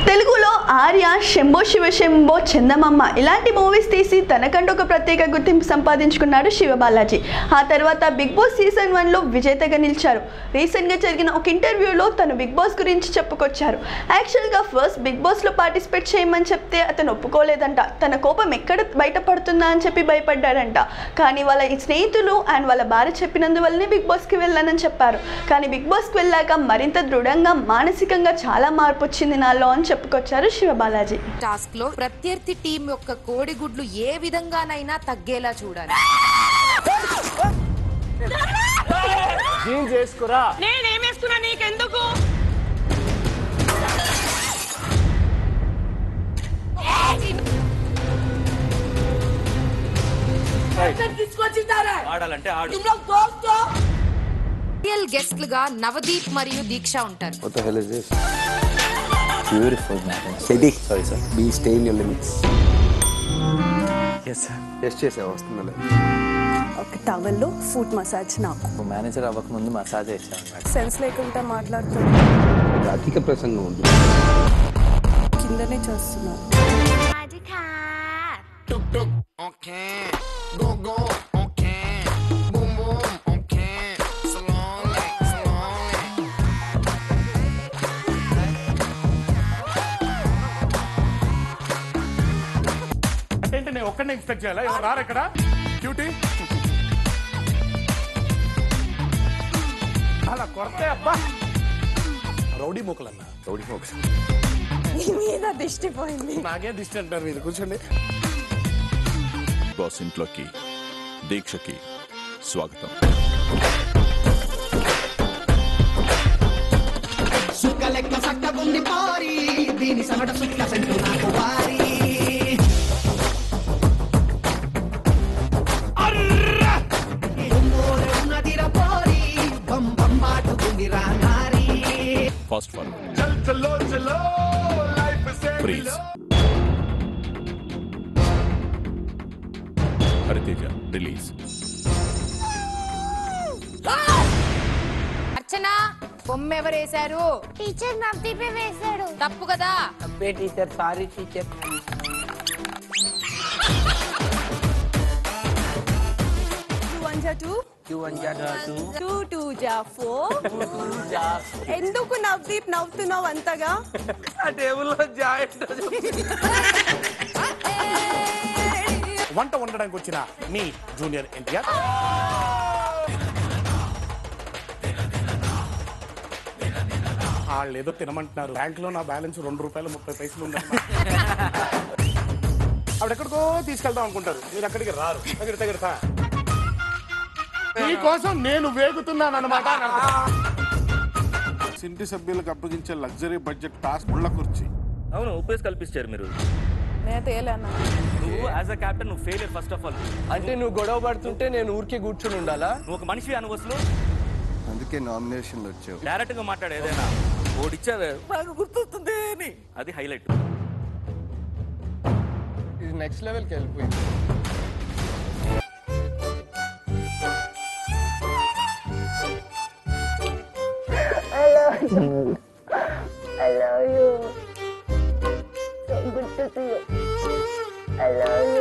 తెలుగులో ఆర్య శంభో శివ శంభో చందమామ ఇలాంటి మూవీస్ తీసి తనకంటూ ఒక ప్రత్యేక గుర్తింపు సంపాదించుకున్నాడు శివబాలాజీ ఆ తర్వాత బిగ్ బాస్ సీజన్ వన్లో విజేతగా నిలిచారు రీసెంట్గా జరిగిన ఒక ఇంటర్వ్యూలో తను బిగ్ బాస్ గురించి చెప్పుకొచ్చారు యాక్చువల్గా ఫస్ట్ బిగ్ బాస్లో పార్టిసిపేట్ చేయమని చెప్తే అతను ఒప్పుకోలేదంట తన కోపం ఎక్కడ బయటపడుతుందా అని చెప్పి భయపడ్డాడంట కానీ వాళ్ళ ఈ స్నేహితులు అండ్ వాళ్ళ భార్య చెప్పినందువల్లనే బిగ్ బాస్కి వెళ్ళానని చెప్పారు కానీ బిగ్ బాస్కి వెళ్ళాక మరింత దృఢంగా మానసికంగా చాలా మార్పు వచ్చింది నాలో అని చెప్పుకొచ్చారు శివబాలాజీ టాస్క్ లో ప్రత్యర్థి టీం యొక్క కోడిగుడ్లు ఏ విధంగానైనా తగ్గేలా చూడాలి జీన్స్ వేసుకురా నేనేమేసుకున్నా నీకెందుకు ఆడాలంటే ఆడు రియల్ గెస్ట్లుగా నవదీప్ మరియు దీక్ష ఉంటారు What the hell is this? Beautiful, man. Steady. Sorry, sir. Be stay in your limits. Yes sir test చేసే వస్తుందిలే ఒక టవల్లో ఫుట్ మసాజ్ నాకు మేనేజర్ అవ్వకముందు మసాజ్ చేశాను మేడం సెన్స్ లేకుండా మాట్లాడుతున్నా అధిక ప్రసంగం ఉంది కిందనే చేస్తున్నాను అంటే నేను ఒక్కడిని ఎక్స్పెక్ట్ చేయాలా ఎవరు రారు ఇక్కడ క్యూటీ అలా కొరతే అబ్బా రౌడీ మూకలన్నా రౌడీ ఫోక్స్ నీ మీద దిష్టి పోయింది నాకే దిష్టి అంటారు మీరు కూర్చోండి బాస్ ఇంట్లోకి దీక్షకి స్వాగతం ఫాస్ట్ ఫార్వర్డ్ చలో చలో life please Hariteja release Archana బొమ్మ ఎవరేశారు టీచర్ నవ్దీపే వేశాడు తప్పు కదా అబ్బే teacher sorry teacher two one జా టూ టూ వన్ జా టూ టూ టూ జా ఫోర్ ఎందుకు నవ్దీప్ నవ్వుతున్నావు అంతగా ఆ టేబుల్లో జాయింట్ వంట వండడానికి వచ్చిన మీ జూనియర్ ఎన్టీఆర్ వాళ్ళు ఏదో తినమంటున్నారు బ్యాంక్ లో నా బ్యాలెన్స్ రెండు రూపాయలు ముప్పై పైసలు ఉందన్నమాట ఆవిడ ఎక్కడికో తీసుకెళ్దాం అనుకుంటారు మీరు అక్కడికి రారు తగిడి తగిడతా మీకోసం నేను వేగుతున్నాను అనమాట ఇంటి సభ్యులకు అప్పగించే లగ్జరీ బడ్జెట్ టాస్క్ ముళ్ళ కుర్చీ అవును ఉపయోగ కల్పించారు మీరు నేనైతే ఏలేనా నువ్వు యాజ్ అ కెప్టెన్ నువ్వు ఫెయిలియర్ ఫస్ట్ ఆఫ్ ఆల్ అంటే నువ్వు గొడవ పడుతుంటే నేను ఊరికే కూర్చుని ఉండాలా నువ్వు ఒక మనిషి అను అసలు అందుకే నామినేషన్లు వచ్చావు డైరెక్ట్ గా మాట్లాడు ఏదైనా ఓడిచ్చావే నాకు గుర్తొస్తుంది అని అది హైలైట్ ఇది నెక్స్ట్ లెవెల్కి వెళ్ళిపోయింది I love you. So good to see you. I love you.